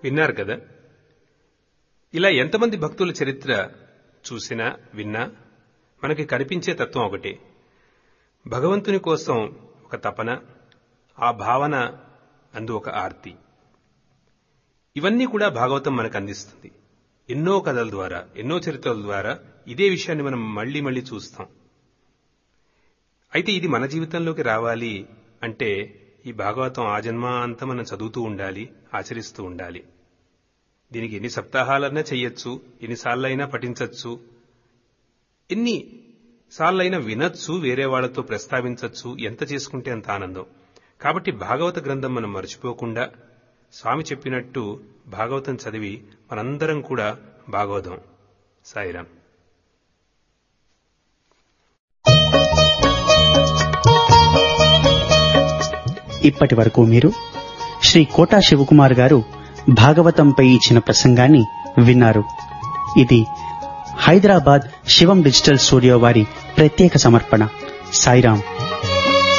విన్నారు కదా ఇలా ఎంతమంది భక్తుల చరిత్ర చూసినా విన్నా మనకి కనిపించే తత్వం ఒకటే భగవంతుని కోసం ఒక తపన ఆ భావన అందు ఒక ఆర్తి ఇవన్నీ కూడా భాగవతం మనకు అందిస్తుంది ఎన్నో కథల ద్వారా ఎన్నో చరిత్రల ద్వారా ఇదే విషయాన్ని మనం మళ్లీ మళ్లీ చూస్తాం అయితే ఇది మన జీవితంలోకి రావాలి అంటే ఈ భాగవతం ఆ జన్మ అంతా మనం చదువుతూ ఉండాలి ఆచరిస్తూ ఉండాలి దీనికి ఎన్ని సప్తాహాలైనా చెయ్యొచ్చు ఎన్నిసార్లైనా పఠించవచ్చు ఎన్ని సార్లైనా వినొచ్చు వేరే వాళ్లతో ప్రస్తావించవచ్చు ఎంత చేసుకుంటే అంత ఆనందం కాబట్టి భాగవత గ్రంథం మనం మర్చిపోకుండా స్వామి చెప్పినట్టు భాగవతం చదివి మనందరం కూడా భాగవతం సాయిరాం ఇప్పటి వరకు మీరు శ్రీ కోటా శివకుమార్ గారు భాగవతంపై ఇచ్చిన ప్రసంగాన్ని విన్నారు ఇది హైదరాబాద్ శివం డిజిటల్ స్టూడియో వారి ప్రత్యేక సమర్పణ సాయిరాం